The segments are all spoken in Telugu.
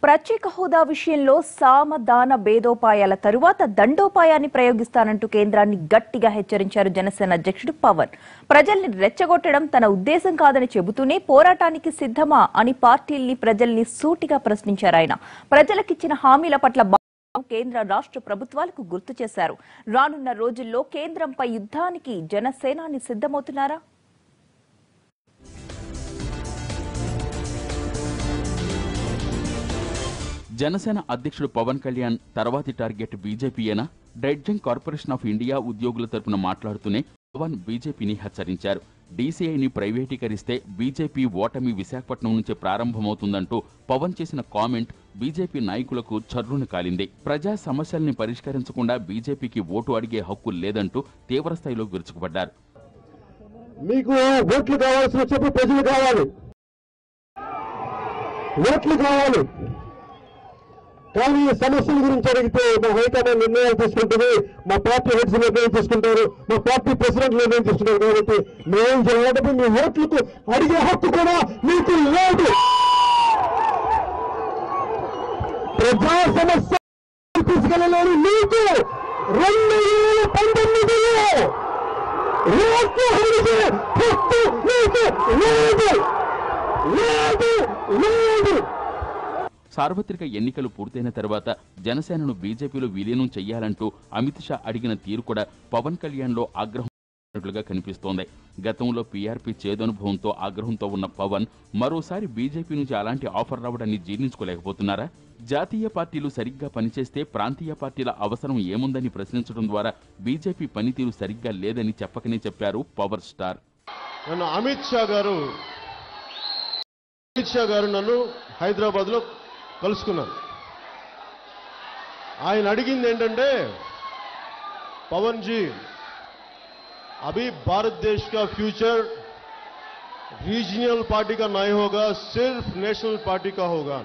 ప్రత్యేక హోదా విషయంలో సామదాన భేదోపాయాల తరువాత దండోపాయాన్ని ప్రయోగిస్తానంటూ కేంద్రాన్ని గట్టిగా హెచ్చరించారు జనసేన అధ్యక్షుడు పవన్ ప్రజల్ని రెచ్చగొట్టడం తన ఉద్దేశం కాదని చెబుతూనే పోరాటానికి సిద్ధమా అని పార్టీల్ని ప్రజల్ని సూటిగా ప్రశ్నించారు ఆయన ప్రజలకిచ్చిన హామీల పట్ల బా- కేంద్ర రాష్ట్ర ప్రభుత్వాలకు గుర్తు చేశారు రానున్న రోజుల్లో కేంద్రంపై యుద్ధానికి జనసేనాని సిద్ధమవుతున్నారా జనసేన అధ్యక్షుడు పవన్ కళ్యాణ్ తర్వాతి టార్గెట్ బీజేపీయేనా డ్రెడ్జింగ్ కార్పొరేషన్ ఆఫ్ ఇండియా ఉద్యోగుల తరపున మాట్లాడుతూనే పవన్ బీజేపీని హెచ్చరించారు డీసీఐని ప్రైవేటీకరిస్తే బీజేపీ ఓటమి విశాఖపట్నం నుంచే ప్రారంభమవుతుందంటూ పవన్ చేసిన కామెంట్ బీజేపీ నాయకులకు చర్రును కాలింది ప్రజా సమస్యల్ని పరిష్కరించకుండా బీజేపీకి ఓటు అడిగే హక్కు లేదంటూ తీవ్రస్థాయిలో విరుచుకుపడ్డారు మీకు ఓట్లు కావాల్సిన చెప్పు ప్రజలు కావాలి ఓట్లు కావాలి కానీ ఈ సమస్యల గురించి అడిగితే మా హైకమాండ్ నిర్ణయాలు తీసుకుంటుంది మా పార్టీ హెడ్స్ నిర్ణయం తీసుకుంటారు మా పార్టీ ప్రెసిడెంట్ నిర్ణయం తీసుకుంటారు కాబట్టి మేము చేయాలంటే మీ ఓట్లకు అడిగే హక్కు కూడా మీకు లేదు ప్రజా సమస్య తీసుకెళ్ళలేని మీకు రెండు వేల పంతొమ్మిదిలో ఓట్లు అడిగే హక్కు మీకు లేదు లేదు లేదు సార్వత్రిక ఎన్నికలు పూర్తయిన తర్వాత జనసేనను బీజేపీలో విలీనం చెయ్యాలంటూ అమిత్ షా అడిగిన తీరు కూడా పవన్ కళ్యాణ్లో ఆగ్రహం ఉన్నట్లుగా కనిపిస్తోంది గతంలో పీఆర్పీ చేదనుభవంతో ఆగ్రహంతో ఉన్న పవన్ మరోసారి బీజేపీ నుంచి అలాంటి ఆఫర్ రావడాన్ని జీర్ణించుకోలేకపోతున్నారా జాతీయ పార్టీలు సరిగ్గా పనిచేస్తే ప్రాంతీయ పార్టీల అవసరం ఏముందని ప్రశ్నించడం ద్వారా బీజేపీ పనితీరు సరిగ్గా లేదని చెప్పకనే చెప్పారు పవర్ స్టార్ నన్ను అమిత్ షా గారు అమిత్ షా గారు నన్ను హైదరాబాద్లో కలుసుకున్నారు ఆయన అడిగింది ఏంటంటే పవన్ జీ अभी भारत देश का फ्यूचर रीजनल पार्टी का नहीं होगा सिर्फ नेशनल पार्टी का होगा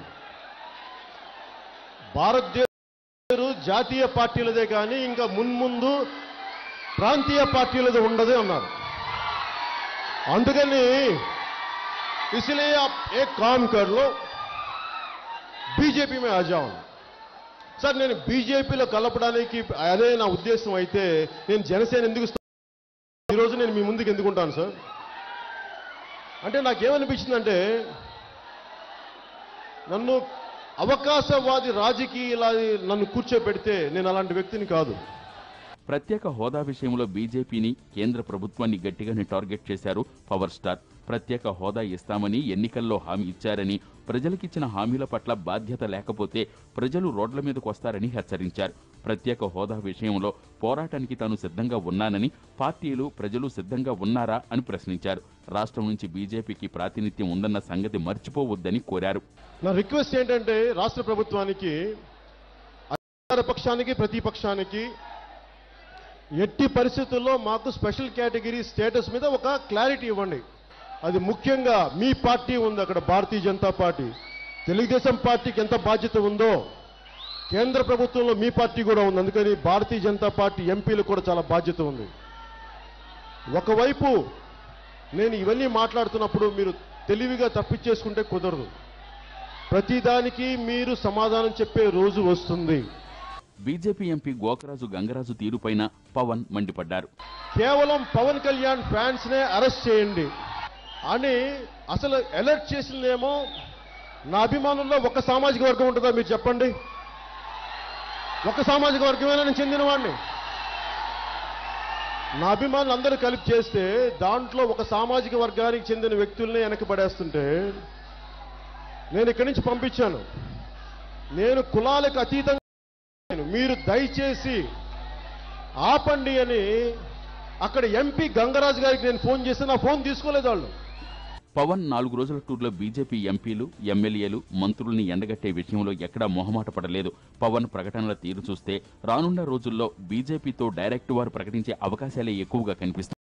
భారతదేశ జాతీయ పార్టీలదే కానీ ఇంకా మున్ముందు ప్రాంతీయ పార్టీలది ఉండదే అన్నారు అందుకని इसलिए आप एक काम कर लो బీజేపీ మే ఆ జాओ సార్ నేను బీజేపీలో కలపడానికి అదే నా ఉద్దేశం అయితే నేను జనసేన ఎందుకు స్థా- ఈరోజు నేను మీ ముందుకు ఎందుకుంటాను సార్ అంటే నాకేమనిపించిందంటే నన్ను అవకాశవాది రాజకీయాల నన్ను కూర్చోబెడితే నేను అలాంటి వ్యక్తిని కాదు ప్రత్యేక హోదా విషయంలో బీజేపీని కేంద్ర ప్రభుత్వాన్ని గట్టిగానే టార్గెట్ చేశారు పవర్ స్టార్ ప్రత్యేక హోదా ఇస్తామని ఎన్నికల్లో హామీ ఇచ్చారని ప్రజలకిచ్చిన హామీల పట్ల బాధ్యత లేకపోతే ప్రజలు రోడ్ల మీదకు వస్తారని హెచ్చరించారు ప్రత్యేక హోదా విషయంలో పోరాటానికి తాను సిద్ధంగా ఉన్నానని పార్టీలు ప్రజలు సిద్ధంగా ఉన్నారా అని ప్రశ్నించారు రాష్ట్రం నుంచి బీజేపీకి ప్రాతినిధ్యం ఉందన్న సంగతి మర్చిపోవద్దని కోరారు నా రిక్వెస్ట్ ఏంటంటే రాష్ట్ర ప్రభుత్వానికి అధికార పక్షానికి ప్రతిపక్షానికి ఎట్టి పరిస్థితుల్లో మాకు స్పెషల్ కేటగిరీ స్టేటస్ మీద ఒక క్లారిటీ ఇవ్వండి అది ముఖ్యంగా మీ పార్టీ ఉంది అక్కడ భారతీయ జనతా పార్టీ తెలుగుదేశం పార్టీకి ఎంత బాధ్యత ఉందో కేంద్ర ప్రభుత్వంలో మీ పార్టీ కూడా ఉంది అందుకని భారతీయ జనతా పార్టీ ఎంపీలకు కూడా చాలా బాధ్యత ఉంది ఒకవైపు నేను ఇవన్నీ మాట్లాడుతున్నప్పుడు మీరు తెలివిగా తప్పించేసుకుంటే కుదరదు ప్రతిదానికి మీరు సమాధానం చెప్పే రోజు వస్తుంది బీజేపీ ఎంపీ గోకరాజు గంగరాజు తీరుపైన పవన్ మండిపడ్డారు కేవలం పవన్ కళ్యాణ్ ఫ్యాన్స్ నే అరెస్ట్ చేయండి అని అసలు అలర్ట్ చేసిందేమో నా అభిమానుల్లో ఒక సామాజిక వర్గం ఉంటుందా మీరు చెప్పండి ఒక సామాజిక వర్గమేనా నేను చెందిన వాడిని నా అభిమానులు అందరూ కలిపి చేస్తే దాంట్లో ఒక సామాజిక వర్గానికి చెందిన వ్యక్తుల్ని వెనక్కి పడేస్తుంటే నేను ఇక్కడి నుంచి పంపించాను నేను కులాలకు అతీతంగా నేను మీరు దయచేసి ఆపండి అని అక్కడ ఎంపీ గంగరాజు గారికి నేను ఫోన్ చేస్తే నా ఫోన్ తీసుకోలేదు వాళ్ళు పవన్ నాలుగు రోజుల టూర్లో బీజేపీ ఎంపీలు ఎమ్మెల్యేలు మంత్రుల్ని ఎండగట్టే విషయంలో ఎక్కడా మొహమాట పడలేదు పవన్ ప్రకటనల తీరు చూస్తే రానున్న రోజుల్లో బీజేపీతో డైరెక్ట్ వారు ప్రకటించే అవకాశాలే ఎక్కువగా కనిపిస్తాయి